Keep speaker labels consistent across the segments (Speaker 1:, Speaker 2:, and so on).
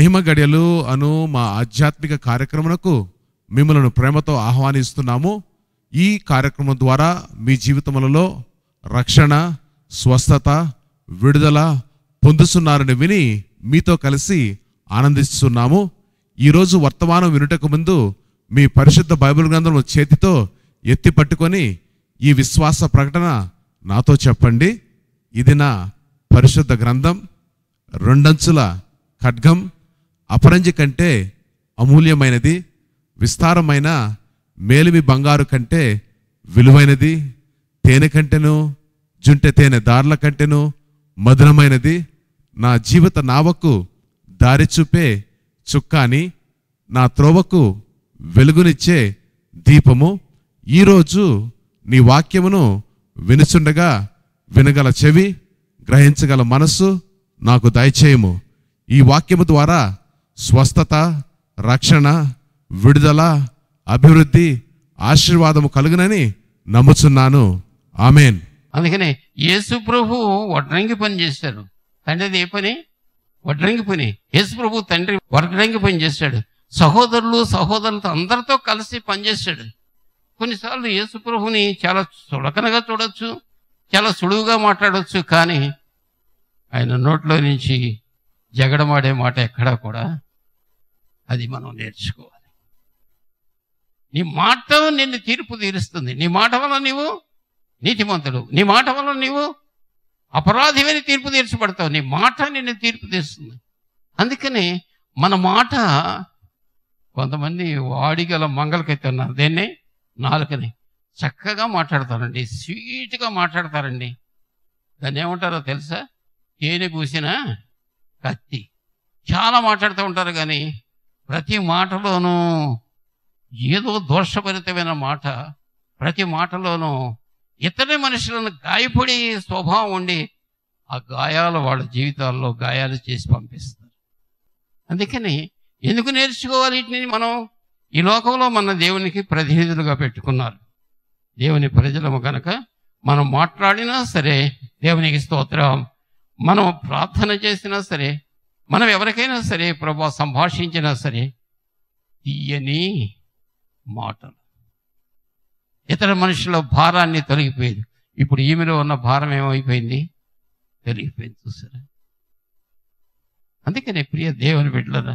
Speaker 1: మహిమ గడియలు అను మా ఆధ్యాత్మిక కార్యక్రమమునకు మిమ్మలను ప్రేమతో ఆహ్వానిస్తున్నాము ఈ కార్యక్రమం ద్వారా మీ జీవితములలో రక్షణ స్వస్థత విడుదల పొందుతున్నారని విని మీతో కలిసి ఆనందిస్తున్నాము ఈరోజు వర్తమానం వినుటకు ముందు మీ పరిశుద్ధ బైబిల్ గ్రంథం చేతితో ఎత్తి పట్టుకొని ఈ విశ్వాస ప్రకటన నాతో చెప్పండి ఇది నా పరిశుద్ధ గ్రంథం రెండంచుల ఖడ్గం అపరంజి కంటే అమూల్యమైనది విస్తారమైన మేలిమి బంగారు కంటే విలువైనది తేనె కంటెను జుంటె తేనె దారుల కంటెను మధురమైనది నా జీవిత నావకు దారి చూపే చుక్కాని నా త్రోవకు వెలుగునిచ్చే దీపము ఈరోజు నీ వాక్యమును వినుచుండగా వినగల చెవి గ్రహించగల మనస్సు నాకు దయచేయము ఈ వాక్యము ద్వారా స్వస్థత రక్షణ విడుదల అభివృద్ధి ఆశీర్వాదము కలుగునని నమ్ముచున్నాను ఆమెన్
Speaker 2: అందుకనే యేసు ప్రభు వడ్రంగి పని చేశారు తండ్రిది ఏ పని వడ్రంగి పని యేసు ప్రభు తండ్రి వడ్రంగి పని చేశాడు సహోదరులు సహోదరులతో అందరితో కలిసి పనిచేశాడు కొన్నిసార్లు యేసు ప్రభుని చాలా చులకనగా చూడొచ్చు చాలా సులువుగా మాట్లాడవచ్చు కానీ ఆయన నోట్లో నుంచి జగడమాడే మాట ఎక్కడా కూడా అది మనం నేర్చుకోవాలి నీ మాట నిన్ను తీర్పు తీరుస్తుంది నీ మాట వల్ల నీవు నీతిమంతుడు నీ మాట వల్ల నీవు అపరాధివని తీర్పు తీర్చబడతావు నీ మాట నిన్ను తీర్పు తీస్తుంది అందుకని మన మాట కొంతమంది వాడిగల మంగళకైతే ఉన్నారు దేన్ని నాలుకని చక్కగా మాట్లాడతారండి స్వీట్గా మాట్లాడతారండి దాన్ని ఏమంటారో తెలుసా తేనె పూసిన కత్తి చాలా మాట్లాడుతూ ఉంటారు కానీ ప్రతి మాటలోనూ ఏదో దోషభరితమైన మాట ప్రతి మాటలోనూ ఇతర మనుషులను గాయపడి స్వభావం ఉండి ఆ గాయాలు వాళ్ళ జీవితాల్లో గాయాలు చేసి పంపిస్తారు అందుకని ఎందుకు నేర్చుకోవాలి వీటిని మనం ఈ లోకంలో మన దేవునికి ప్రతినిధులుగా పెట్టుకున్నారు దేవుని ప్రజలము కనుక మనం మాట్లాడినా సరే దేవునికి స్తోత్రం మనం ప్రార్థన చేసినా సరే మనం ఎవరికైనా సరే ప్రభా సంభాషించినా సరే తీయని మాటలు ఇతర మనుషుల భారాన్ని తొలగిపోయేది ఇప్పుడు ఈమెలో ఉన్న భారం ఏమైపోయింది తొలగిపోయింది చూసారా అందుకనే ప్రియ దేవుని బిడ్డలరా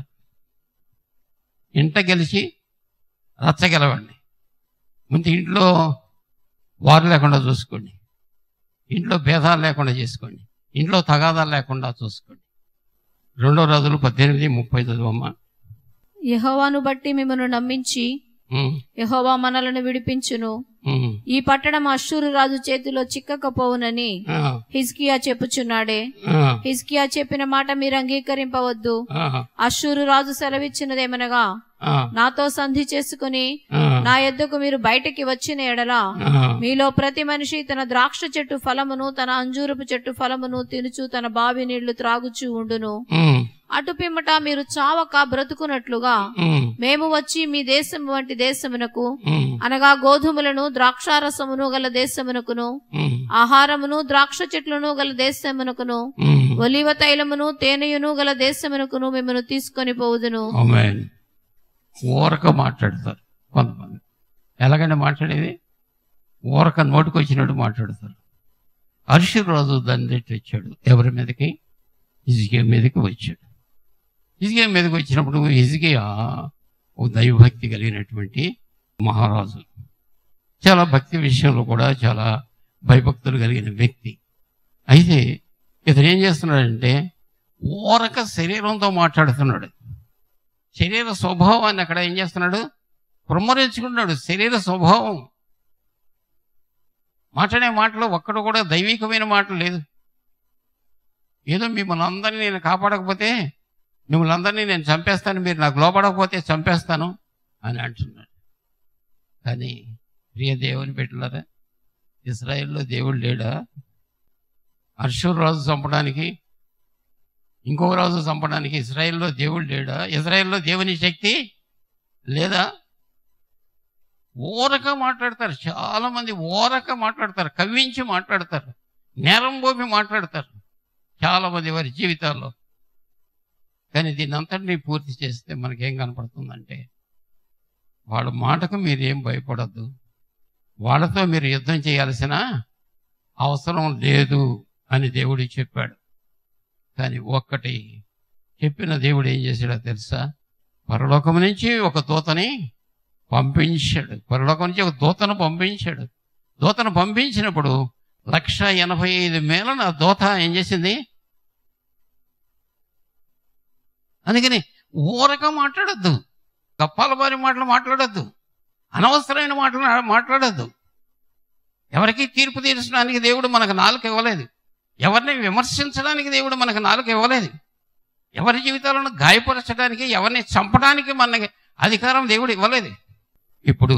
Speaker 2: ఇంట గెలిచి రచ్చగలవండి ముందు ఇంట్లో వారు లేకుండా చూసుకోండి ఇంట్లో భేదాలు లేకుండా చేసుకోండి ఇంట్లో తగాదాలు లేకుండా చూసుకోండి రెండో రోజులు పద్దెనిమిది ముప్పై చదువమ్మ
Speaker 3: యెహోవాను బట్టి మిమ్మను నమ్మించి
Speaker 2: ఉమ్,
Speaker 3: యెహోవా మనలను విడిపించును
Speaker 2: ఉమ్,
Speaker 3: ఈ పట్టణం అశ్షూరు రాజు చేతిలో చిక్కకపోవునని
Speaker 2: ఆ,
Speaker 3: హిజ్కియా చెప్పుచున్నాడే
Speaker 2: ఆ,
Speaker 3: హిజ్కియా చెప్పిన మాట మీరు అంగీకరింపవద్దు
Speaker 2: ఆ,
Speaker 3: అశ్షూరు రాజు సెలవిచ్చినదేమనగా
Speaker 2: ఆ,
Speaker 3: నాతో సంధి చేసుకుని
Speaker 2: ఆ,
Speaker 3: నా యొద్దకు మీరు బయటికి వచ్చిన ఎడల
Speaker 2: ఆ,
Speaker 3: మీలో ప్రతి మనిషి తన ద్రాక్ష చెట్టు ఫలమును తన అంజూరపు చెట్టు ఫలమును తినుచు తన బావి నీళ్లు త్రాగుచూ ఉండును
Speaker 2: ఉమ్,
Speaker 3: అటు పిమ్మట మీరు చావక బ్రతుకున్నట్లుగా
Speaker 2: ఉమ్,
Speaker 3: మేము వచ్చి మీ దేశం వంటి దేశమునకు
Speaker 2: ఉమ్,
Speaker 3: అనగా గోధుమలను ద్రాక్షారసమును గల దేశమునకును
Speaker 2: ఉమ్,
Speaker 3: ఆహారమును ద్రాక్ష చెట్లను గల దేశమునకును
Speaker 2: ఉమ్.
Speaker 3: ఒలివ తైలమును తేనెయును గల దేశమునకును మిమ్మల్ని తీసుకొని పోవుదును
Speaker 2: ఆమేన్. ఊరక మాట్లాడతారు కొంతమంది ఎలాగంటే మాట్లాడేది ఊరక నోటికి వచ్చినట్టు మాట్లాడతారు అర్షుడు రోజు దాన్ని తెచ్చి వచ్చాడు ఎవరి మీదకి హిజ్కియా మీదకి వచ్చాడు హిజ్కియా మీదకి వచ్చినప్పుడు హిజ్కియా ఓ దైవభక్తి కలిగినటువంటి మహారాజు చాలా భక్తి విషయంలో కూడా చాలా భయభక్తులు కలిగిన వ్యక్తి అయితే ఇతను ఏం చేస్తున్నాడంటే ఊరక శరీరంతో మాట్లాడుతున్నాడు శరీర స్వభావాన్ని అక్కడ ఏం చేస్తున్నాడు కుమ్మరించుకున్నాడు శరీర స్వభావం మాట్లాడే మాటలో ఒక్కడు కూడా దైవికమైన మాట లేదు ఏదో మిమ్మల్ని అందరినీ నేను కాపాడకపోతే మిమ్మల్ని అందరినీ నేను చంపేస్తాను మీరు నాకు లోపడకపోతే చంపేస్తాను అని అంటున్నాడు కానీ ప్రియ దేవుని బిడ్డలారా ఇస్రాయేల్లో దేవుడు లేడా అర్షూర్ రాజు చంపడానికి ఇంకొక రాజు చంపడానికి ఇజ్రాయెల్లో దేవుడు లేడా ఇజ్రాయెల్లో దేవుని శక్తి లేదా ఊరక మాట్లాడతారు చాలా మంది ఊరక మాట్లాడతారు కవ్వించి మాట్లాడతారు నేరం పోపి మాట్లాడతారు చాలా మంది వారి జీవితాల్లో కానీ దీన్ని అంతటినీ పూర్తి చేస్తే మనకేం కనపడుతుందంటే వాళ్ళ మాటకు మీరేం భయపడద్దు వాళ్ళతో మీరు యుద్ధం చేయాల్సిన అవసరం లేదు అని దేవుడు చెప్పాడు కానీ ఒక్కటి చెప్పిన దేవుడు ఏం చేశాడో తెలుసా పరలోకం నుంచి ఒక దూతని పంపించాడు పరలోకం నుంచి ఒక దూతను పంపించాడు దూతను పంపించినప్పుడు లక్ష ఎనభై ఐదు మేళన ఆ దూత ఏం చేసింది అందుకని ఊరక మాట్లాడద్దు కప్పాల వారి మాటలు మాట్లాడద్దు అనవసరమైన మాటలు మాట్లాడద్దు ఎవరికి తీర్పు తీర్చడానికి దేవుడు మనకు నాలుక ఇవ్వలేదు ఎవరిని విమర్శించడానికి దేవుడు మనకు నాలుక ఇవ్వలేదు ఎవరి జీవితాలను గాయపరచడానికి ఎవరిని చంపడానికి మనకి అధికారం దేవుడు ఇవ్వలేదు ఇప్పుడు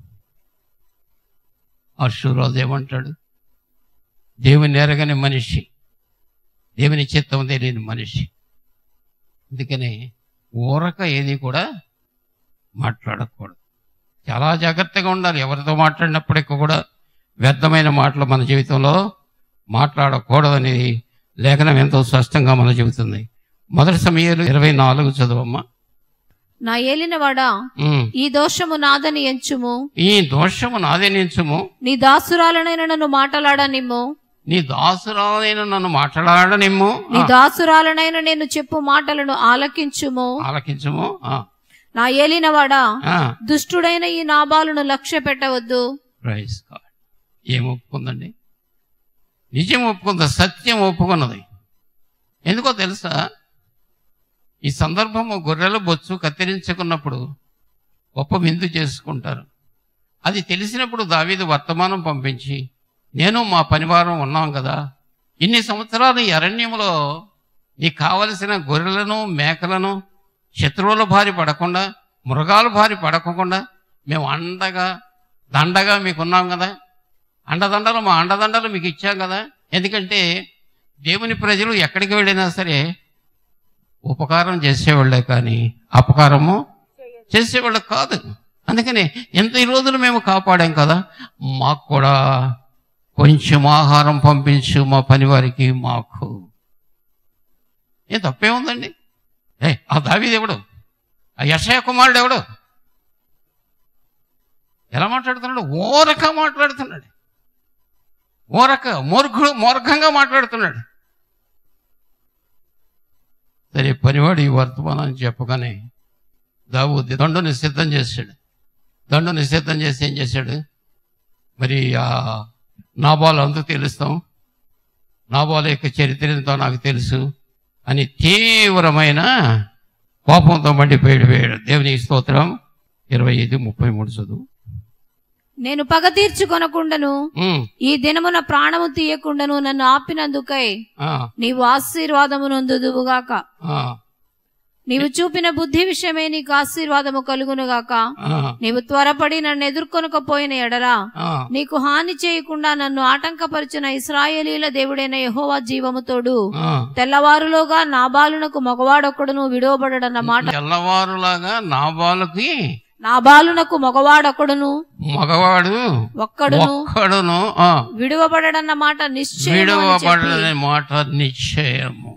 Speaker 2: అర్షురాజు ఏమంటాడు దేవుని ఎరగని మనిషి దేవుని చిత్తం తెలియని మనిషి అందుకని ఊరక ఏది కూడా మాట్లాడకూడదు చాలా జాగ్రత్తగా ఉండాలి ఎవరితో మాట్లాడినప్పటికీ కూడా వ్యర్థమైన మాటలు మన జీవితంలో మాట్లాడకూడదని లేఖనం ఎంతో స్పష్టంగా మన చెబుతుంది మొదటి సమయాలు ఇరవై నాలుగు చదువమ్మా
Speaker 3: నా ఏలినవాడా
Speaker 2: ఉమ్.
Speaker 3: ఈ దోషము నాదని ఎంచుము
Speaker 2: ఈ దోషము నాదేనించుము
Speaker 3: నీ దాసురాలనైన నన్ను మాటలాడనిమ్ము
Speaker 2: నీ దాసురాలైన నన్ను మాట్లాడనిమ్ము
Speaker 3: నీ దాసురాలనైన నేను చెప్పు మాటలను ఆలకించుము
Speaker 2: ఆలకించుము ఆ,
Speaker 3: నా ఏలినవాడా
Speaker 2: ఆ.
Speaker 3: దుష్టుడైన ఈ నాబాలును లక్ష్య పెట్టవద్దు
Speaker 2: ప్రైజ్ గాడ్ ఏం ఒప్పుకుందండి నిజం ఒప్పుకుంది సత్యం ఒప్పుకున్నది ఎందుకో తెలుసా ఈ సందర్భము గొర్రెల బొచ్చు కత్తిరించుకున్నప్పుడు గొప్ప విందు చేసుకుంటారు అది తెలిసినప్పుడు దావీదు వర్తమానం పంపించి నేను మా పనివారం ఉన్నాం కదా ఇన్ని సంవత్సరాలు ఈ అరణ్యంలో నీకు కావలసిన గొర్రెలను మేకలను శత్రువుల బారి పడకుండా మృగాల బారి పడకుండా మేము అండగా దండగా మీకు ఉన్నాం కదా అండదండలు మా అండదండలు మీకు ఇచ్చాం కదా ఎందుకంటే దేవుని ప్రజలు ఎక్కడికి వెళ్ళినా సరే ఉపకారం చేసేవాళ్ళే కానీ అపకారము చేసేవాళ్ళు కాదు అందుకని ఎంత ఈ రోజులు మేము కాపాడాం కదా మాకు కూడా కొంచెం ఆహారం పంపించు మా పని వారికి మాకు ఏం తప్పే ఉందండి ఏ ఆ దావీదెవడు ఆ యశయ కుమారుడు ఎవడు ఎలా మాట్లాడుతున్నాడు ఓరక మాట్లాడుతున్నాడు ఓరక మూర్ఖుడు మూర్ఖంగా మాట్లాడుతున్నాడు సరే పనివాడు ఈ వర్తమానాన్ని చెప్పగానే దావూది దండుని సిద్ధం చేశాడు దండుని సిద్ధం చేసి ఏం చేశాడు మరి ఆ నాబాలు అందుకు తెలుస్తాం నాబాల యొక్క చరిత్ర ఎంతో నాకు తెలుసు అని తీవ్రమైన కోపంతో మండిపోయాడు పోయాడు దేవుని స్తోత్రం ఇరవై ఐదు ముప్పై మూడు చదువు
Speaker 3: నేను పగ తీర్చుకొనకుండను
Speaker 2: ఉమ్,
Speaker 3: ఈ దినమున ప్రాణము తీయకుండను నన్ను ఆపినందుకై
Speaker 2: ఆ,
Speaker 3: నీవు ఆశీర్వాదము నొందుదువుగాక
Speaker 2: ఆ,
Speaker 3: నీవు చూపిన బుద్ధి విషయమే నీకు ఆశీర్వాదము కలుగునుగాక
Speaker 2: ఆ,
Speaker 3: నీవు త్వరపడి నన్ను ఎదుర్కొనకపోయిన ఎడరా
Speaker 2: ఆ.
Speaker 3: నీకు హాని చేయకుండా నన్ను ఆటంకపరిచిన ఇస్రాయేలీల దేవుడైన యెహోవా జీవముతోడు
Speaker 2: ఆ.
Speaker 3: తెల్లవారులోగా నాబాలునకు మగవాడొక్కడును విడవబడడన్న మాట
Speaker 2: తెల్లవారులాగా నాబాలుకి
Speaker 3: నాబాలునకు మగవాడొక్కడును
Speaker 2: మగవాడు
Speaker 3: ఒక్కడును
Speaker 2: ఒక్కడును ఆ,
Speaker 3: విడువబడడన్న మాట నిశ్చయం
Speaker 2: విడవబడననే మాట నిశ్చయము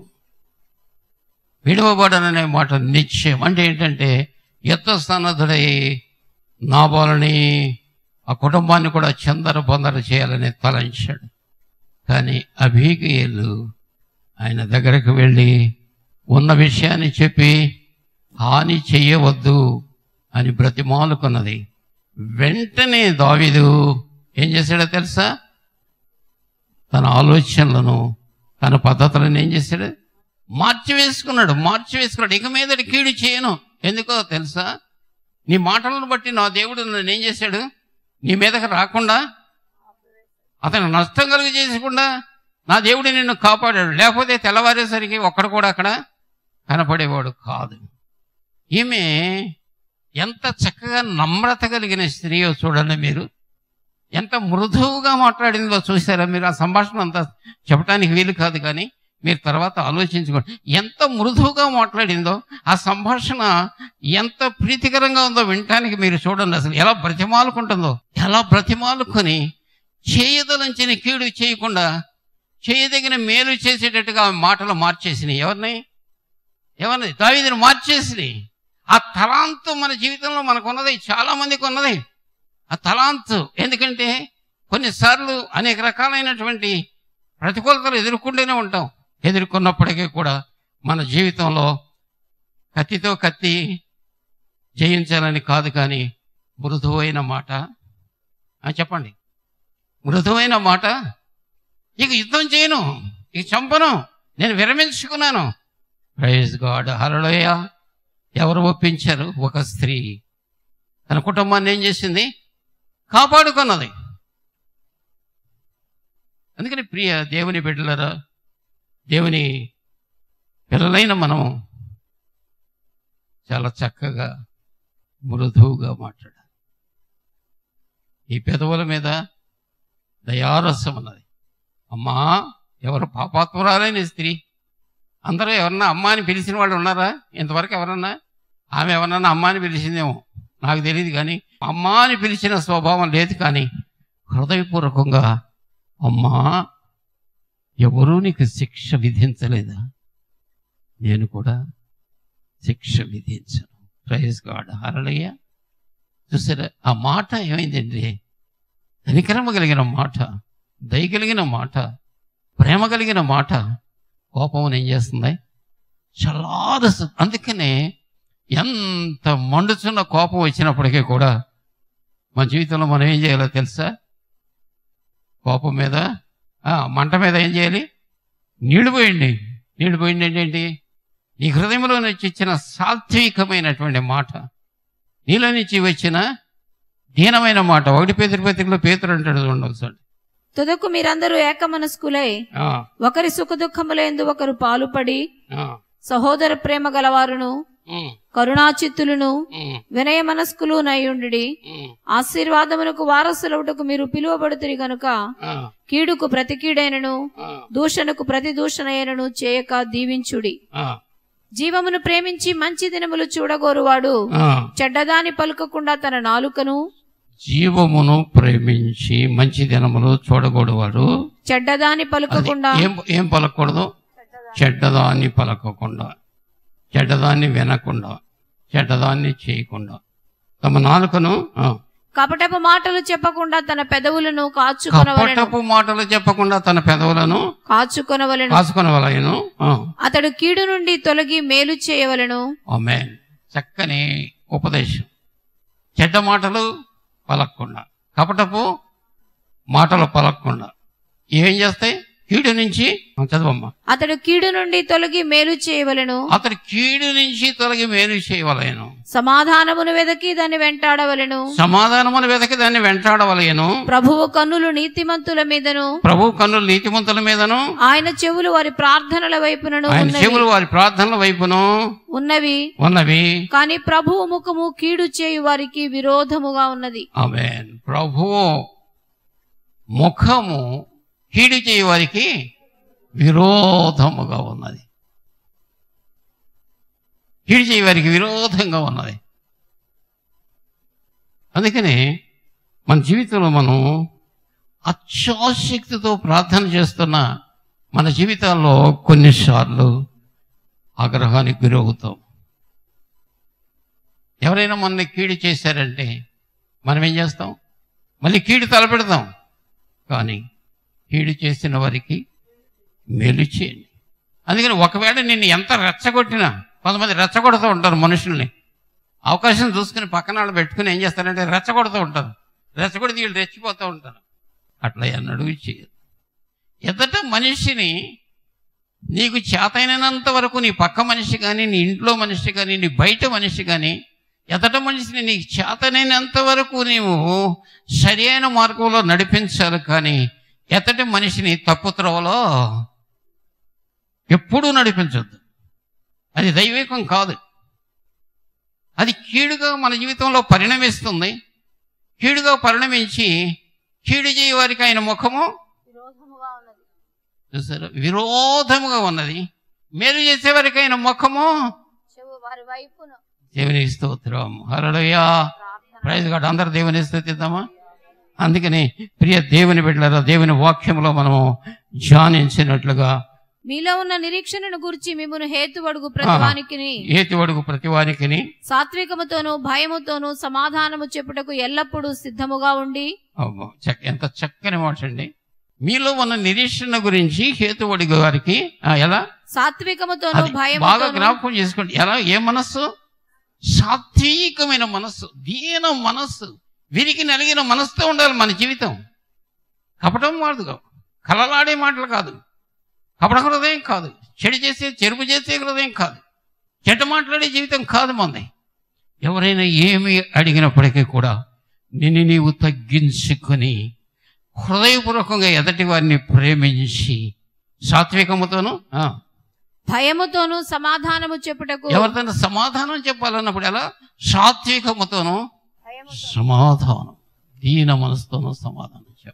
Speaker 2: విడవబడననే మాట నిశ్చయం అంటే ఏంటంటే ఎత్త సన్నద్ధుడై నాబాలని ఆ కుటుంబాన్ని కూడా చందర పొందర చేయాలని తలంచాడు కానీ అభిగేలు ఆయన దగ్గరకు వెళ్ళి ఉన్న విషయాన్ని చెప్పి హాని చెయ్యవద్దు అని బ్రతిమాలుకున్నది వెంటనే దావీదు ఏం చేశాడో తెలుసా తన ఆలోచనలను తన పద్ధతులను ఏం చేశాడు మార్చి వేసుకున్నాడు మార్చి వేసుకున్నాడు ఇక మీదటి కీడు చేయను ఎందుకో తెలుసా నీ మాటలను బట్టి నా దేవుడు నన్ను ఏం చేశాడు నీ మీదకి రాకుండా అతను నష్టం కలుగు చేయకుండా నా దేవుడు నిన్ను కాపాడాడు లేకపోతే తెల్లవారేసరికి ఒక్కడు కూడా అక్కడ కనపడేవాడు కాదు ఈమె ఎంత చక్కగా నమ్రత కలిగిన స్త్రీయో చూడండి మీరు ఎంత మృదువుగా మాట్లాడిందో చూసారా మీరు ఆ సంభాషణ అంతా చెప్పడానికి వీలు కాదు కానీ మీరు తర్వాత ఆలోచించుకోండి ఎంత మృదువుగా మాట్లాడిందో ఆ సంభాషణ ఎంత ప్రీతికరంగా ఉందో వినటానికి మీరు చూడండి అసలు ఎలా బ్రతిమాలుకుంటుందో ఎలా బ్రతిమాలుకొని చేయదలంచిన కీడు చేయకుండా చేయదగిన మేలు చేసేటట్టుగా ఆమె మాటలు మార్చేసినాయి ఎవరిని ఏమన్నది దావీదుని మార్చేసింది ఆ తలాంతు మన జీవితంలో మనకు ఉన్నది చాలా మందికి ఉన్నది ఆ తలాంతు ఎందుకంటే కొన్నిసార్లు అనేక రకాలైనటువంటి ప్రతికూలతలు ఎదుర్కొంటూనే ఉంటాం ఎదుర్కొన్నప్పటికీ కూడా మన జీవితంలో కత్తితో కత్తి జయించాలని కాదు కానీ మృదువైన మాట ఆ, చెప్పండి మృదువైన మాట ఇక యుద్ధం చేయను ఇక చంపను నేను విరమించుకున్నాను ప్రైజ్ గాడ్ హరలోయ ఎవరు ఒప్పించారు ఒక స్త్రీ తన కుటుంబాన్ని ఏం చేసింది కాపాడుకున్నది అందుకని ప్రియ దేవుని బిడ్డలరా దేవుని పిల్లలైన మనం చాలా చక్కగా మృదువుగా మాట్లాడాలి ఈ పెదవుల మీద దయారసం ఉన్నది అమ్మా ఎవరు పాపాత్మురాలైన స్త్రీ అందరూ ఎవరన్నా అమ్మ అని పిలిచిన వాళ్ళు ఉన్నారా ఇంతవరకు ఎవరన్నా ఆమె ఎవరన్నా అమ్మ అని పిలిచిందేమో నాకు తెలియదు కానీ అమ్మ అని పిలిచిన స్వభావం లేదు కానీ హృదయపూర్వకంగా అమ్మా ఎవరూ నీకు శిక్ష విధించలేదా నేను కూడా శిక్ష విధించను ప్రైజ్ గాడ్ హరళయ్య చూసారా ఆ మాట ఏమైందండి కనికరమ కలిగిన మాట దయ కలిగిన మాట ప్రేమ కలిగిన మాట కోపం ఏం చేస్తుంది చల్లారుస్తుంది అందుకనే ఎంత మండుచున్న కోపం వచ్చినప్పటికీ కూడా మన జీవితంలో మనం ఏం చేయాలో తెలుసా కోపం మీద ఆ, మంట మీద ఏం చేయాలి నీళ్లు పోయండి నీళ్లు పోయింది ఏంటండి నీ హృదయంలో నుంచి ఇచ్చిన సాత్వికమైనటువంటి మాట నీలో నుంచి వచ్చిన దీనమైన మాట ఒకటి పేదరి పత్రికలో పేతురు అంటాడు చూడండి
Speaker 3: తుదకు మీరందరూ ఏకమనస్కులై
Speaker 2: ఆ,
Speaker 3: ఒకరి సుఖదుఖములందు ఒకరు పాలుపడి
Speaker 2: ఆ,
Speaker 3: సహోదర ప్రేమ గలవారును
Speaker 2: ఉమ్,
Speaker 3: కరుణాచిత్తులను
Speaker 2: ఉమ్,
Speaker 3: వినయ మనస్కులు నయ్యుండి
Speaker 2: ఉమ్,
Speaker 3: ఆశీర్వాదమునకు వారసులవుటకు మీరు పిలువబడుతురి గనుక
Speaker 2: ఆ,
Speaker 3: కీడుకు ప్రతి కీడైనను
Speaker 2: ఆ,
Speaker 3: దూషణకు ప్రతి దూషణైనను చేయక దీవించుడి
Speaker 2: ఆ,
Speaker 3: జీవమును ప్రేమించి మంచి దినములు చూడగోరువాడు
Speaker 2: ఆ.
Speaker 3: చెడ్డదాని పలుకకుండా తన నాలుకను
Speaker 2: జీవమును ప్రేమించి మంచి దినములు చూడకూడవాడు
Speaker 3: చెడ్డదాని
Speaker 2: అది
Speaker 3: పలుకకుండా
Speaker 2: ఏం ఏం పలకూడదు చెడ్డదాన్ని పలకకుండా చెడ్డదాన్ని వినకుండా చెడ్డదాన్ని చేయకుండా తమ నాలుకను ఆ,
Speaker 3: కపటపు మాటలు చెప్పకుండా తన పెదవులను కాచుకొనవలెను
Speaker 2: కపటపు మాటలు చెప్పకుండా తన పెదవులను
Speaker 3: కాచుకొనవలెను
Speaker 2: కాసుకొనవలయను
Speaker 3: అతడు కీడు నుండి తొలగి మేలు చేయవలెను
Speaker 2: ఆమెన్ చక్కని ఉపదేశం చెడ్డ మాటలు పలకకుండా కపటపు మాటలు పలకకుండా ఏం చేస్తాయి కీడు నుంచి ఆ, చదవమ్మా
Speaker 3: అతడు కీడు నుండి తొలగి మేలు చేయవలెను
Speaker 2: అతడు కీడు నుంచి తొలగి మేలు చేయవలయను
Speaker 3: సమాధానమును వెదకి దాన్ని వెంటాడవలెను
Speaker 2: సమాధానమును వెతకి దాన్ని వెంటాడవలయను
Speaker 3: ప్రభువు కన్నులు నీతిమంతుల మీదను
Speaker 2: ప్రభు కన్నులు నీతిమంతుల మీదను
Speaker 3: ఆయన చెవులు వారి ప్రార్థనల వైపునను
Speaker 2: ఆయన
Speaker 3: ఉన్నవి
Speaker 2: చెవులు వారి ప్రార్థనల వైపును
Speaker 3: ఉన్నవి
Speaker 2: ఉన్నవి
Speaker 3: కాని ప్రభువు ముఖము కీడు చేయు వారికి విరోధముగా ఉన్నది
Speaker 2: ఆమెన్ ప్రభువు ముఖము కీడు చేయ వారికి విరోధముగా ఉన్నది కీడు చేయ వారికి విరోధంగా ఉన్నది అందుకని మన జీవితంలో మనం అత్యాశక్తితో ప్రార్థన చేస్తున్న మన జీవితాల్లో కొన్నిసార్లు ఆగ్రహానికి గురవుతాం ఎవరైనా మనల్ని కీడు చేశారంటే మనం ఏం చేస్తాం మళ్ళీ కీడు తలపెడతాం కానీ కీడు చేసిన వారికి మేలు చేయండి అందుకని ఒకవేళ నిన్ను ఎంత రెచ్చగొట్టినా కొంతమంది రెచ్చగొడుతూ ఉంటారు మనుషుల్ని అవకాశం చూసుకుని పక్కన వాళ్ళు పెట్టుకుని ఏం చేస్తారంటే రెచ్చగొడుతూ ఉంటారు రెచ్చగొడితే వీళ్ళు రెచ్చిపోతూ ఉంటారు అట్లా ఎన్నడూ చేయదు ఎదట మనిషిని నీకు చేతైనంత వరకు నీ పక్క మనిషి కానీ నీ ఇంట్లో మనిషి కానీ నీ బయట మనిషి కానీ ఎదట మనిషిని నీకు చేతనైనంత వరకు నీవు సరి అయిన మార్గంలో నడిపించాలి కానీ ఎతటి మనిషిని తప్పు త్రోవలో ఎప్పుడూ నడిపించొద్దు అది దైవికం కాదు అది కీడుగా మన జీవితంలో పరిణమిస్తుంది కీడుగా పరిణమించి కీడు చేయ వారికి ఆయన ముఖము చూసారు విరోధముగా ఉన్నది మేలు చేసే వారికి ఆయన ముఖము
Speaker 3: వారి వైపున
Speaker 2: దేవుని స్తోత్రం హరడయ్యా ప్రైజ్ గాడ్ అందరు దేవుని స్థుతిద్దామా అందుకని ప్రియ దేవుని బిడ్డలారా దేవుని వాక్యంలో మనము ధ్యానించినట్లుగా
Speaker 3: మీలో ఉన్న నిరీక్షణను గురించి మిమ్మను హేతువడుగు ప్రతివానికిని
Speaker 2: ఏతివడుగు ప్రతివానికిని
Speaker 3: సాత్వికముతోను భయముతోను సమాధానము చెప్పుటకు ఎల్లప్పుడూ సిద్ధముగా ఉండి
Speaker 2: అబ్బో, చక్- ఎంత చక్కని మాట అండి మీలో ఉన్న నిరీక్షణ గురించి హేతువడిగు వారికి ఆ, ఎలా
Speaker 3: సాత్వికముతోను
Speaker 2: అది బాగా
Speaker 3: భయముతోను
Speaker 2: జ్ఞాపకం చేసుకోండి ఎలా ఏ మనస్సు సాత్వికమైన మనస్సు దీన మనస్సు వీరికి నలిగిన మనస్సుతో ఉండాలి మన జీవితం కపటం కాదు కలలాడే మాటలు కాదు కపట హృదయం కాదు చెడు చేసే చెరుపు చేసే హృదయం కాదు చెడ్డ మాట్లాడే జీవితం కాదు మంది ఎవరైనా ఏమి అడిగినప్పటికీ కూడా నిన్ను నీవు తగ్గించుకొని హృదయపూర్వకంగా ఎదటి వారిని ప్రేమించి సాత్వికముతోను ఆ,
Speaker 3: భయముతోను సమాధానము చెప్పుటకు
Speaker 2: ఎవరితోనూ సమాధానం చెప్పాలన్నప్పుడు ఎలా సాత్వికముతోనూ సమాధానం దీన మనసుతోనూ సమాధానం చెప్ప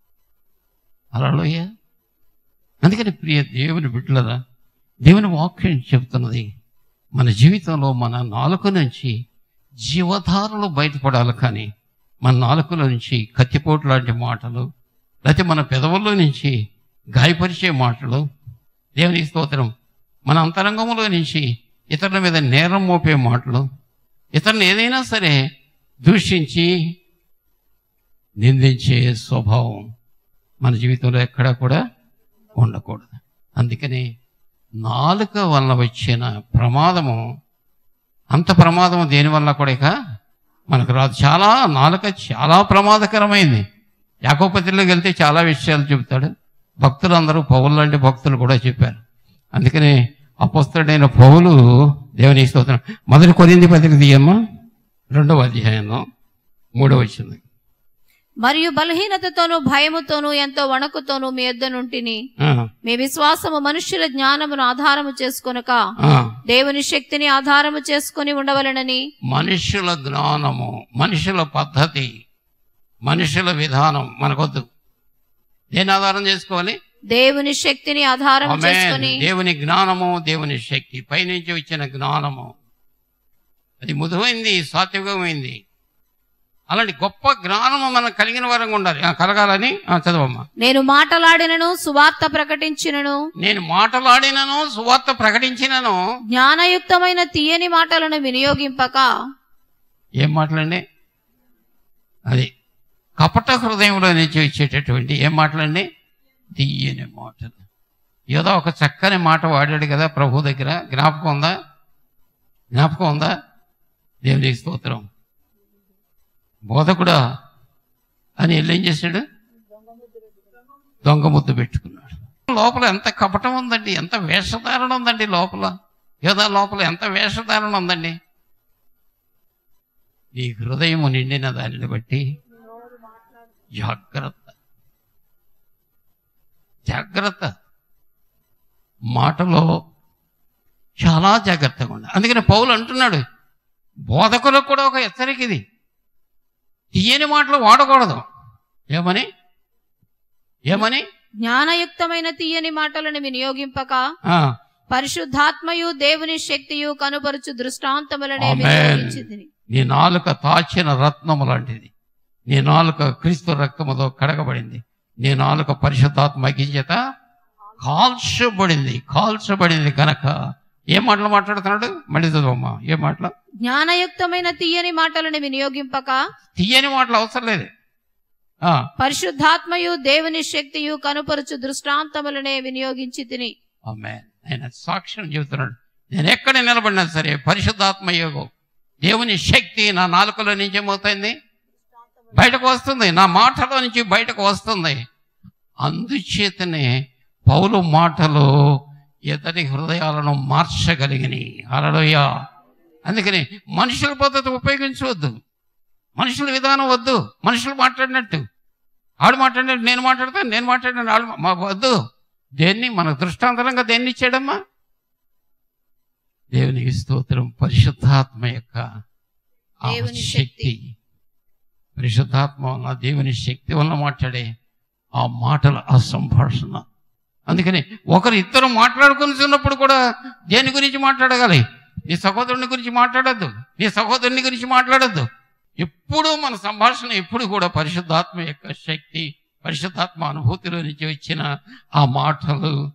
Speaker 2: అలలోయ అందుకని ప్రియ దేవుని బిడ్డలరా దేవుని వాక్యం చెప్తున్నది మన జీవితంలో మన నాలుక నుంచి జీవధారలు బయటపడాలి కానీ మన నాలుకలో నుంచి కత్తిపోటు లాంటి మాటలు లేకపోతే మన పెదవుల్లో నుంచి గాయపరిచే మాటలు దేవుని స్తోత్రం మన అంతరంగంలో నుంచి ఇతరుల మీద నేరం మోపే మాటలు ఇతరులను ఏదైనా సరే దూషించి నిందించే స్వభావం మన జీవితంలో ఎక్కడా కూడా ఉండకూడదు అందుకని నాలుక వల్ల వచ్చిన ప్రమాదము అంత ప్రమాదం దేనివల్ల కూడా ఇక మనకు రాదు చాలా నాలుక చాలా ప్రమాదకరమైంది యాకోపతిలోకి వెళ్తే చాలా విషయాలు చెబుతాడు భక్తులందరూ పౌలు లాంటి భక్తులు కూడా చెప్పారు అందుకని అపస్తుడైన పౌలు దేవుని స్తోత్రం మొదటి కొరింది పత్రిక తీయమ్మా రెండవ అధ్యాయంలో మూడవ వచ్చింది
Speaker 3: మరియు బలహీనతతోను భయముతోను ఎంతో వణకుతోను మీ యొద్ద నుంటిని
Speaker 2: ఆ,
Speaker 3: మీ విశ్వాసము మనుష్యుల జ్ఞానమును ఆధారము చేసుకొనక
Speaker 2: ఆ.
Speaker 3: దేవుని శక్తిని ఆధారము చేసుకొని ఉండవలెనని
Speaker 2: మనుషుల జ్ఞానము మనుషుల పద్ధతి మనుషుల విధానం మనకొద్దు దేని ఆధారం చేసుకోవాలి
Speaker 3: దేవుని శక్తిని ఆధారము
Speaker 2: ఆమేన్.
Speaker 3: చేసుకొని
Speaker 2: దేవుని జ్ఞానము దేవుని శక్తి పైనుంచి వచ్చిన జ్ఞానము అది మృదువైంది సాత్వికమైంది అలాంటి గొప్ప జ్ఞానము మనకు కలిగిన వరంగా ఉండాలి ఆ, కలగాలని ఆ, చదవమ్మా
Speaker 3: నేను మాటలాడినను సువార్త ప్రకటించినను
Speaker 2: నేను మాటలాడినను సువార్త ప్రకటించినను
Speaker 3: జ్ఞానయుక్తమైన తీయని మాటలను వినియోగింపక
Speaker 2: ఏం మాటలండి అది కపట హృదయంలో నుంచి వచ్చేటటువంటి ఏం మాటలండి తీయని మాటలు ఏదో ఒక చక్కని మాట వాడాడు కదా ప్రభు దగ్గర జ్ఞాపకం ఉందా జ్ఞాపకం ఉందా దేవునికి స్తోత్రం బోధకుడా అని వెళ్ళి ఏం చేశాడు దొంగ ముద్దు పెట్టుకున్నాడు లోపల ఎంత కపటం ఉందండి ఎంత వేషధారణ ఉందండి లోపల యోధా లోపల ఎంత వేషధారణ ఉందండి నీ హృదయము నిండిన దానిని బట్టి జాగ్రత్త జాగ్రత్త మాటలో చాలా జాగ్రత్తగా ఉండాలి అందుకని పౌలు అంటున్నాడు బోధకులకు కూడా ఒక హెచ్చరిక ఇది తీయని మాటలు వాడకూడదు ఏమని ఏమని
Speaker 3: జ్ఞానయుక్తమైన తీయని మాటలను వినియోగింపక
Speaker 2: ఆ,
Speaker 3: పరిశుద్ధాత్మయు దేవుని శక్తియు కనుపరుచు దృష్టాంతములనే
Speaker 2: ఆమేన్.
Speaker 3: వినియోగించింది
Speaker 2: నీ నాలుక తాచిన రత్నము లాంటిది నీ నాలుక క్రీస్తు రక్తముతో కడగబడింది నీ నాలుక పరిశుద్ధాత్మ చేత కాల్చబడింది కాల్చబడింది కనుక ఏ మాటలు మాట్లాడుతున్నాడు మళ్ళీ చదవమ్మా ఏ మాటలు
Speaker 3: జ్ఞానయుక్తమైన తీయని మాటలను వినియోగింపక
Speaker 2: తీయని మాటలు అవసరం లేదు ఆ,
Speaker 3: పరిశుద్ధాత్మయు దేవుని శక్తియు కనుపరుచు దృష్టాంతములనే వినియోగించి తిని
Speaker 2: ఆమేన్. ఆయన సాక్ష్యం చెబుతున్నాడు నేను ఎక్కడ నిలబడినా సరే పరిశుద్ధాత్మ యోగం దేవుని శక్తి నా నాలుకలో నుంచి ఏమవుతుంది బయటకు వస్తుంది నా మాటలో నుంచి బయటకు వస్తుంది అందుచేతనే పౌలు మాటలు ఇతని హృదయాలను మార్చగలిగినాయి అలలోయ అందుకని మనుషుల పద్ధతి ఉపయోగించవద్దు మనుషుల విధానం వద్దు మనుషులు మాట్లాడినట్టు ఆడు మాట్లాడినట్టు నేను మాట్లాడతాను నేను మాట్లాడిన ఆడు మా వద్దు దేన్ని మన దృష్టాంతరంగా దేన్ని ఇచ్చాడమ్మా దేవునికి స్తోత్రం పరిశుద్ధాత్మ యొక్క ఆ
Speaker 3: దేవుని
Speaker 2: శక్తి పరిశుద్ధాత్మ వలన దేవుని శక్తి వలన మాట్లాడే ఆ మాటల ఆ సంభాషణ అందుకని ఒకరు ఇద్దరు మాట్లాడుకున్నప్పుడు కూడా దేని గురించి మాట్లాడగాలి నీ సహోదరుని గురించి మాట్లాడద్దు నీ సహోదరుని గురించి మాట్లాడద్దు ఎప్పుడు మన సంభాషణ ఎప్పుడు కూడా పరిశుద్ధాత్మ యొక్క శక్తి పరిశుద్ధాత్మ అనుభూతిలో నుంచి వచ్చిన ఆ మాటలు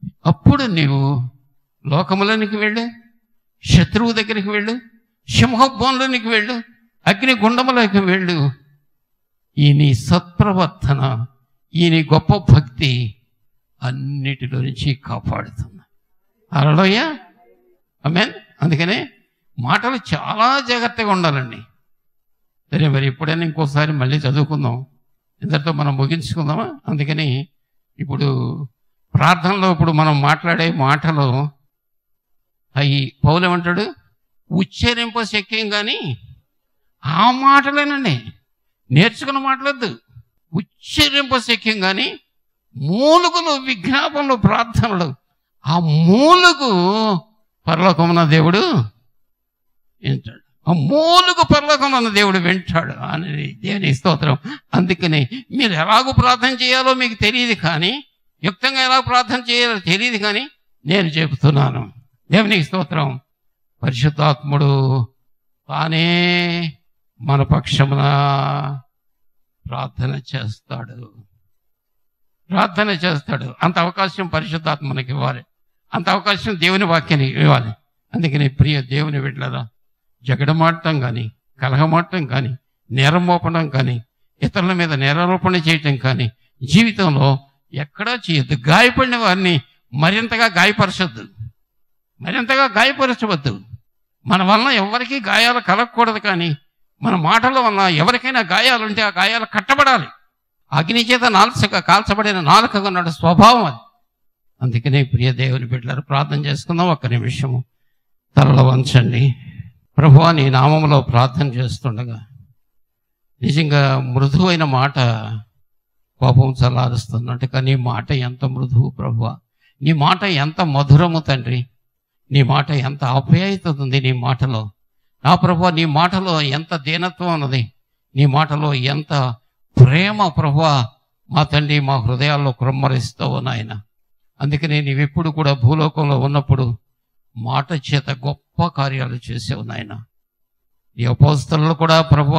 Speaker 2: అప్పుడు నీవు లోకములోనికి వెళ్ళు శత్రువు దగ్గరికి వెళ్ళు సింహభవన్లోనికి వెళ్ళు అగ్ని గుండములోకి వెళ్ళు ఈ నీ సత్ప్రవర్తన ఈ నీ గొప్ప భక్తి అన్నిటిలో నుంచి కాపాడుతుంది అరలోయ మీన్ అందుకనే మాటలు చాలా జాగ్రత్తగా ఉండాలండి సరే మరి ఎప్పుడైనా ఇంకోసారి మళ్ళీ చదువుకుందాం ఇంతటితో మనం ముగించుకుందామా అందుకని ఇప్పుడు ప్రార్థనలో ఇప్పుడు మనం మాట్లాడే మాటలు అవి పౌలు ఏమంటాడు ఉచ్చరింప శక్యం కానీ ఆ మాటలేనండి నేర్చుకున్న మాటలొద్దు ఉచ్చరింప శక్యం కానీ మూలుగులు విజ్ఞాపనలు ప్రార్థనలు ఆ మూలుగు పరలోకమున దేవుడు వింటాడు ఆ మూలుగు పరలోకమున దేవుడు వింటాడు అనేది దేవుని స్తోత్రం అందుకని మీరు ఎలాగో ప్రార్థన చేయాలో మీకు తెలియదు కానీ యుక్తంగా ఎలా ప్రార్థన చేయాలో తెలియదు కానీ నేను చెబుతున్నాను దేవునికి స్తోత్రం పరిశుద్ధాత్ముడు తానే మన పక్షమున ప్రార్థన చేస్తాడు ప్రార్థన చేస్తాడు అంత అవకాశం పరిశుద్ధాత్మ మనకి ఇవ్వాలి అంత అవకాశం దేవుని వాక్యాన్ని ఇవ్వాలి అందుకని ప్రియ దేవుని బిడ్డలరా జగడమాడటం కానీ కలహమాడటం కానీ నేరం మోపడం కానీ ఇతరుల మీద నేరారోపణ చేయటం కానీ జీవితంలో ఎక్కడా చేయొద్దు గాయపడిన వారిని మరింతగా గాయపరచొద్దు మరింతగా గాయపరచవద్దు మన వలన ఎవరికీ గాయాలు కలగకూడదు కానీ మన మాటల వలన ఎవరికైనా గాయాలు ఉంటే ఆ గాయాలు కట్టబడాలి అగ్ని చేత నాల్చగా కాల్చబడిన నాలుకగా ఉన్న స్వభావం అది అందుకనే ప్రియ దేవుని బిడ్డలారు ప్రార్థన చేసుకుందాం ఒక్క నిమిషము తలలో వంచండి ప్రభువా నీ నామములో ప్రార్థన చేస్తుండగా నిజంగా మృదువైన మాట కోపం చల్లారుస్తున్నట్టు కానీ నీ మాట ఎంత మృదువు ప్రభువా నీ మాట ఎంత మధురము తండ్రి నీ మాట ఎంత ఆప్యాయత ఉంది నీ మాటలో నా ప్రభు నీ మాటలో ఎంత దీనత్వం ఉన్నది నీ మాటలో ఎంత ప్రేమ ప్రభు మా తండ్రి మా హృదయాల్లో కృమ్మరిస్తావు నాయన అందుకని నీవెప్పుడు కూడా భూలోకంలో ఉన్నప్పుడు మాట చేత గొప్ప కార్యాలు చేసావు నాయన ఈ అపోస్తలు కూడా ప్రభు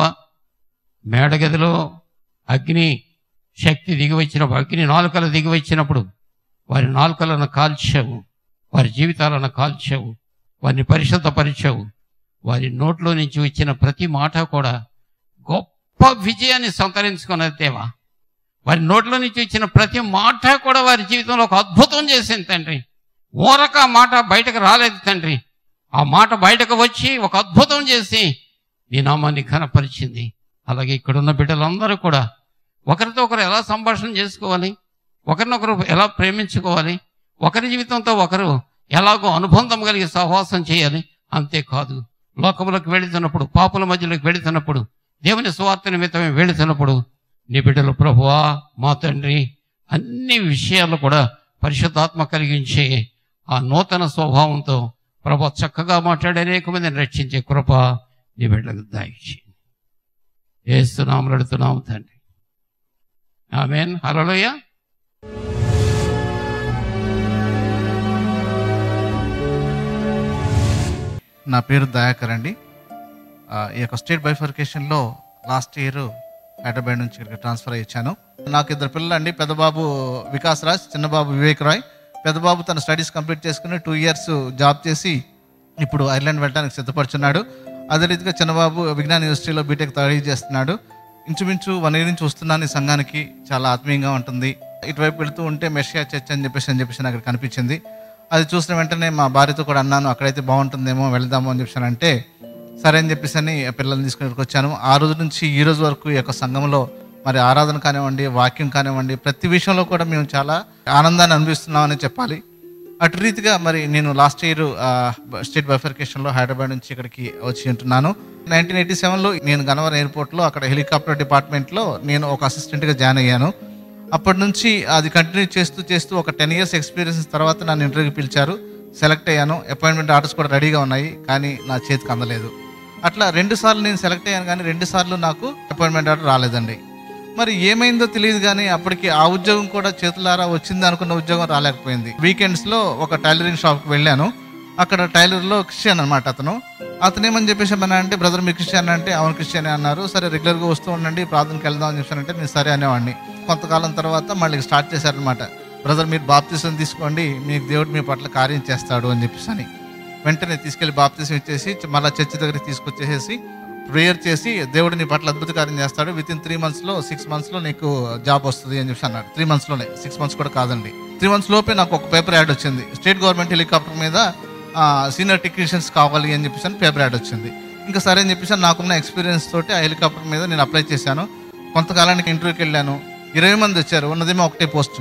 Speaker 2: మేడగదిలో అగ్ని శక్తి దిగి వచ్చినప్పుడు అగ్ని నాలుకలు దిగి వచ్చినప్పుడు వారి నాలుకలను కాల్చావు వారి జీవితాలను కాల్చావు వారిని పరిశుద్ధపరిచావు వారి నోట్లో నుంచి వచ్చిన ప్రతి మాట కూడా గొప్ప విజయాన్ని సంతరించుకున్నది దేవా వారి నోట్లో నుంచి వచ్చిన ప్రతి మాట కూడా వారి జీవితంలో ఒక అద్భుతం చేసింది తండ్రి ఊరక ఆ మాట బయటకు రాలేదు తండ్రి ఆ మాట బయటకు వచ్చి ఒక అద్భుతం చేసి నీ నామాన్ని ఘనపరిచింది అలాగే ఇక్కడున్న బిడ్డలందరూ కూడా ఒకరితో ఒకరు ఎలా సంభాషణ చేసుకోవాలి ఒకరినొకరు ఎలా ప్రేమించుకోవాలి ఒకరి జీవితంతో ఒకరు ఎలాగో అనుబంధం కలిగి సహవాసం చేయాలి అంతేకాదు లోకములకు వెళుతున్నప్పుడు పాపుల మధ్యలోకి వెళుతున్నప్పుడు దేవుని సువార్త నిమిత్తమే వెళుతున్నప్పుడు నీ బిడ్డలు ప్రభువా మా తండ్రి అన్ని విషయాలు కూడా పరిశుద్ధాత్మ కలిగించే ఆ నూతన స్వభావంతో ప్రభు చక్కగా మాట్లాడే అనేక మందిని రక్షించే కృప నీ బిడ్డలకు దాయిచ్చి ఏస్తున్నాము అడుగుతున్నాము తండ్రి ఆమెన్ హలోయ
Speaker 4: నా పేరు దయాకర్ అండి ఆ, ఈ యొక్క స్టేట్ బైఫర్కేషన్లో లాస్ట్ ఇయర్ హైదరాబాద్ నుంచి ఇక్కడికి ట్రాన్స్ఫర్ అయ్యాను నాకు ఇద్దరు పిల్లలు అండి పెద్దబాబు వికాస్ రాజ్ చిన్నబాబు వివేక్ రాయ్ పెద్దబాబు తన స్టడీస్ కంప్లీట్ చేసుకుని టూ ఇయర్స్ జాబ్ చేసి ఇప్పుడు ఐర్లాండ్ వెళ్ళడానికి సిద్ధపడుచున్నాడు అదే రీతిగా చిన్నబాబు విజ్ఞాన యూనివర్సిటీలో బీటెక్ తయారీ చేస్తున్నాడు ఇంచుమించు వన్ ఇయర్ నుంచి వస్తున్నాను ఈ సంఘానికి చాలా ఆత్మీయంగా ఉంటుంది ఇటువైపు వెళుతూ ఉంటే మెషియా చర్చ్ అని చెప్పేసి అని చెప్పేసి నాకు అక్కడ కనిపించింది అది చూసిన వెంటనే మా భార్యతో కూడా అన్నాను అక్కడైతే బాగుంటుందేమో వెళదాము అని చెప్పేసి అంటే సరే అని చెప్పేసి అని ఆ పిల్లల్ని తీసుకుని ఇక్కడికి వచ్చాను ఆ రోజు నుంచి ఈ రోజు వరకు ఈ యొక్క సంఘంలో మరి ఆరాధన కానివ్వండి వాక్యం కానివ్వండి ప్రతి విషయంలో కూడా మేము చాలా ఆనందాన్ని అనుభవిస్తున్నామని చెప్పాలి అటు రీతిగా మరి నేను లాస్ట్ ఇయర్ స్టేట్ బైఫర్కేషన్లో హైదరాబాద్ నుంచి ఇక్కడికి వచ్చి ఉంటున్నాను నైన్టీన్ ఎయిటీ సెవెన్లో నేను గన్నవరం ఎయిర్పోర్ట్లో అక్కడ హెలికాప్టర్ డిపార్ట్మెంట్లో నేను ఒక అసిస్టెంట్గా జాయిన్ అయ్యాను అప్పటి నుంచి అది కంటిన్యూ చేస్తూ చేస్తూ ఒక టెన్ ఇయర్స్ ఎక్స్పీరియన్స్ తర్వాత నన్ను ఇంటర్వ్యూకి పిలిచారు సెలెక్ట్ అయ్యాను అపాయింట్మెంట్ ఆర్డర్స్ కూడా రెడీగా ఉన్నాయి కానీ నా చేతికి అందలేదు అట్లా రెండు సార్లు నేను సెలెక్ట్ అయ్యాను కానీ రెండు సార్లు నాకు అపాయింట్మెంట్ ఆర్డర్ రాలేదండి మరి ఏమైందో తెలియదు కానీ అప్పటికి ఆ ఉద్యోగం కూడా చేతులారా వచ్చింది అనుకున్న ఉద్యోగం రాలేకపోయింది వీకెండ్స్లో ఒక టైలరింగ్ షాప్కి వెళ్ళాను అక్కడ టైలర్లో క్రిస్టియన్ అనమాట అతను అతను ఏమని చెప్పేసి ఏమన్నా అంటే బ్రదర్ మీరు క్రిస్టియన్ అంటే అవును క్రిస్టియన్ అన్నారు సరే రెగ్యులర్గా వస్తూ ఉండండి ప్రార్థనకి వెళ్దాం అని చెప్పానంటే నేను సరే అనేవాడిని కొంతకాలం తర్వాత మళ్ళీ స్టార్ట్ చేశారనమాట బ్రదర్ మీరు బాప్తిసం తీసుకోండి మీకు దేవుడు మీ పట్ల కార్యం చేస్తాడు అని చెప్పేసి అని వెంటనే తీసుకెళ్లి బాప్తిసం ఇచ్చేసి మళ్ళీ చర్చి దగ్గరికి తీసుకొచ్చేసేసి ప్రేయర్ చేసి దేవుడు నీ పట్ల అద్భుత కార్యం చేస్తాడు విత్ ఇన్ త్రీ మంత్స్లో సిక్స్ మంత్స్లో నీకు జాబ్ వస్తుంది అని చెప్పి అన్నాడు త్రీ మంత్స్లోనే సిక్స్ మంత్స్ కూడా కాదండి త్రీ మంత్స్ లోపే నాకు ఒక పేపర్ యాడ్ వచ్చింది స్టేట్ గవర్నమెంట్ హెలికాప్టర్ మీద సీనియర్ టెక్నీషియన్స్ కావాలి అని చెప్పేసి అని పేపర్ యాడ్ వచ్చింది ఇంకా సరే అని చెప్పేసి నాకున్న ఎక్స్పీరియన్స్ తోటి ఆ హెలికాప్టర్ మీద నేను అప్లై చేశాను కొంతకాలానికి ఇంటర్వ్యూకి వెళ్ళాను ఇరవై మంది వచ్చారు ఉన్నదేమో ఒకటే పోస్ట్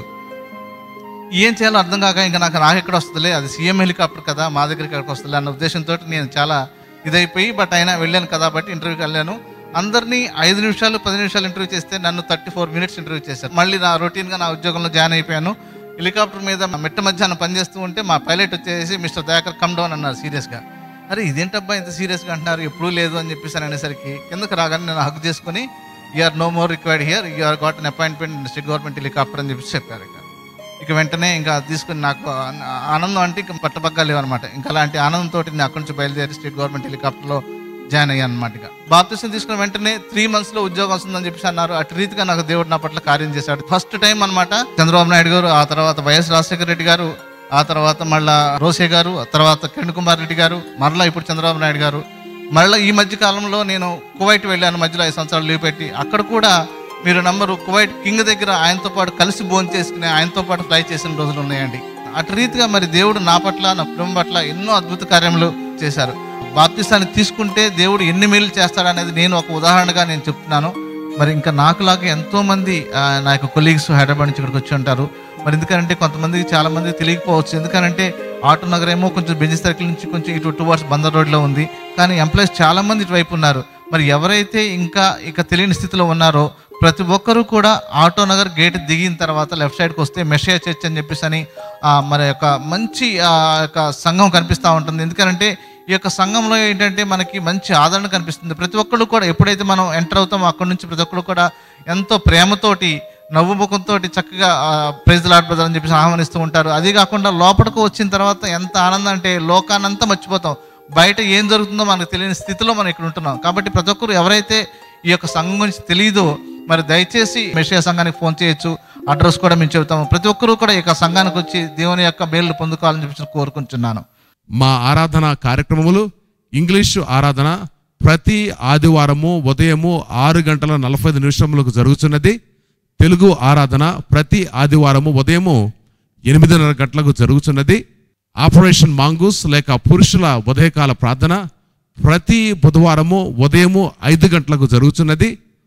Speaker 4: ఏం చేయాలో అర్థం కాక ఇంకా నాకు నాకు ఎక్కడ వస్తుందిలే అది సీఎం హెలికాప్టర్ కదా మా దగ్గరికి ఎక్కడికి వస్తుందిలే అన్న ఉద్దేశంతో నేను చాలా ఇదైపోయి బట్ అయినా వెళ్ళాను కదా బట్టి ఇంటర్వ్యూకి వెళ్ళాను అందరినీ ఐదు నిమిషాలు పది నిమిషాలు ఇంటర్వ్యూ చేస్తే నన్ను థర్టీ ఫోర్ మినిట్స్ ఇంటర్వ్యూ చేశారు మళ్ళీ నా రొటీన్గా నా ఉద్యోగంలో జాయిన్ అయిపోయాను హెలికాప్టర్ మీద మిట్ట మధ్యాహ్నం పనిచేస్తూ ఉంటే మా పైలట్ వచ్చేసి మిస్టర్ దయాకర్ కమ్ డౌన్ అన్నారు సీరియస్గా అరే ఇదేంటబ్బా ఇంత సీరియస్గా అంటున్నారు ఎప్పుడూ లేదు అని చెప్పేసి అని అనేసరికి కిందకు రాగానే నేను హక్ చేసుకుని you are no more required here you are got an appointment state government helicopter అని చెప్పేసి చెప్పారు ఇక ఇక వెంటనే ఇంకా తీసుకుని నాకు ఆ- ఆనందం అంటే ఇంకా పట్టపగ్గా లేవన్నమాట ఇంకా అలాంటి ఆనందంతో నేను అక్కడి నుంచి బయలుదేరి స్టేట్ గవర్నమెంట్ హెలికాప్టర్లో జాయిన్ అయ్యాను అనమాట ఇక బాప్తిసం తీసుకున్న వెంటనే త్రీ మంత్స్ లో ఉద్యోగం వస్తుందని చెప్పేసి అన్నారు అటు రీతిగా నాకు దేవుడు నా పట్ల కార్యం చేశాడు ఫస్ట్ టైం అన్నమాట చంద్రబాబు నాయుడు గారు ఆ తర్వాత వైఎస్ రాజశేఖర రెడ్డి గారు ఆ తర్వాత మళ్ళా రోసే గారు ఆ తర్వాత కిరణ్ కుమార్ రెడ్డి గారు మరలా ఇప్పుడు చంద్రబాబు నాయుడు గారు మళ్ళీ ఈ మధ్య కాలంలో నేను కువైట్ వెళ్ళాను మధ్యలో ఐదు సంవత్సరాలు లీవ్ పెట్టి అక్కడ కూడా మీరు నంబరు కువైట్ కింగ్ దగ్గర ఆయనతో పాటు కలిసి భోజనం చేసుకుని ఆయనతో పాటు ఫ్లై చేసిన రోజులు ఉన్నాయండి అటు రీతిగా మరి దేవుడు నా పట్ల నా కుటుంబం పట్ల ఎన్నో అద్భుత కార్యములు చేశారు బాప్తిస్తాన్ని తీసుకుంటే దేవుడు ఎన్ని మేలు చేస్తాడనేది నేను ఒక ఉదాహరణగా నేను చెప్తున్నాను మరి ఇంకా నాకులాగా ఎంతో మంది ఆ, నా యొక్క కొలీగ్స్ హైదరాబాద్ నుంచి ఇక్కడికి వచ్చి ఉంటారు మరి ఎందుకంటే కొంతమందికి చాలా మందికి తెలియకపోవచ్చు ఎందుకంటే ఆటో నగర్ ఏమో కొంచెం బెంజ్ సర్కిల్ నుంచి కొంచెం ఇటు టువర్డ్స్ బందర్ రోడ్లో ఉంది కానీ ఎంప్లాయీస్ చాలా మంది ఇటువైపు ఉన్నారు మరి ఎవరైతే ఇంకా ఇక తెలియని స్థితిలో ఉన్నారో ప్రతి ఒక్కరూ కూడా ఆటో నగర్ గేట్ దిగిన తర్వాత లెఫ్ట్ సైడ్కి వస్తే మెషియా చర్చ్ అని చెప్పేసి అని ఆ, మరి యొక్క మంచి ఆ యొక్క సంఘం కనిపిస్తూ ఉంటుంది ఎందుకంటే ఈ యొక్క సంఘంలో ఏంటంటే మనకి మంచి ఆదరణ కనిపిస్తుంది ప్రతి ఒక్కళ్ళు కూడా ఎప్పుడైతే మనం ఎంటర్ అవుతామో అక్కడి నుంచి ప్రతి ఒక్కళ్ళు కూడా ఎంతో ప్రేమతోటి నవ్వు ముఖంతో చక్కగా ప్రైజ్ లాడ్ బ్రదర్ అని చెప్పేసి ఆహ్వానిస్తూ ఉంటారు అది కాకుండా లోపలికి వచ్చిన తర్వాత ఎంత ఆనందం అంటే లోకానంతా మర్చిపోతాం బయట ఏం జరుగుతుందో మనకు తెలియని స్థితిలో మనం ఇక్కడ ఉంటున్నాం కాబట్టి ప్రతి ఒక్కరు ఎవరైతే ఈ యొక్క సంఘం గురించి తెలియదో మరి దయచేసి మెషియా సంఘానికి ఫోన్ చేయొచ్చు అడ్రస్ కూడా మేము చెబుతాము ప్రతి ఒక్కరూ కూడా ఈ యొక్క సంఘానికి వచ్చి దేవుని యొక్క మేలు పొందుకోవాలని చెప్పి కోరుకుంటున్నాను
Speaker 1: మా ఆరాధన కార్యక్రమములు ఇంగ్లీషు ఆరాధన ప్రతి ఆదివారము ఉదయము ఆరు గంటల నలభై ఐదు నిమిషములకు జరుగుతున్నది తెలుగు ఆరాధన ప్రతి ఆదివారము ఉదయము ఎనిమిదిన్నర గంటలకు జరుగుతున్నది ఆపరేషన్ మాంగూస్ లేక పురుషుల ఉదయకాల ప్రార్థన ప్రతి బుధవారము ఉదయము ఐదు గంటలకు జరుగుతున్నది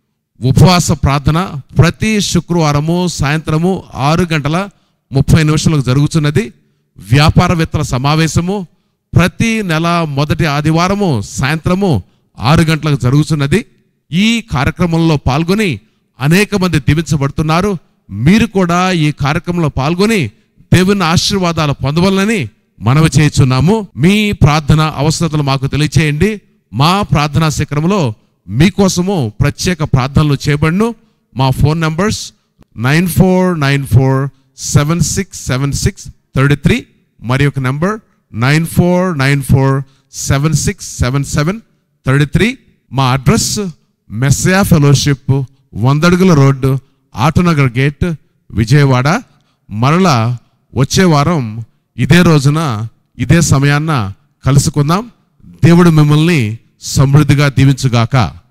Speaker 1: ఉపవాస ప్రార్థన ప్రతి శుక్రవారము సాయంత్రము ఆరు గంటల ముప్పై నిమిషాలకు జరుగుతున్నది వ్యాపారవేత్తల సమావేశము ప్రతి నెల మొదటి ఆదివారము సాయంత్రము ఆరు గంటలకు జరుగుతున్నది ఈ కార్యక్రమంలో పాల్గొని అనేక మంది దీవించబడుతున్నారు మీరు కూడా ఈ కార్యక్రమంలో పాల్గొని దేవుని ఆశీర్వాదాలు పొందవలనని మనవి చేస్తున్నాము మీ ప్రార్థన అవసరతలు మాకు తెలియచేయండి మా ప్రార్థనా శిఖరంలో మీకోసము ప్రత్యేక ప్రార్థనలు చేయబడును మా phone numbers nine four nine four seven six seven six thirty three మరి ఒక number nine four nine four seven six seven seven thirty three మా అడ్రస్ మెస్సయా ఫెలోషిప్ వందడుగుల రోడ్డు ఆటోనగర్ గేట్ విజయవాడ మరలా వచ్చే వారం ఇదే రోజున ఇదే సమయాన్న కలుసుకుందాం దేవుడు మిమ్మల్ని సమృద్ధిగా దీవించుగాక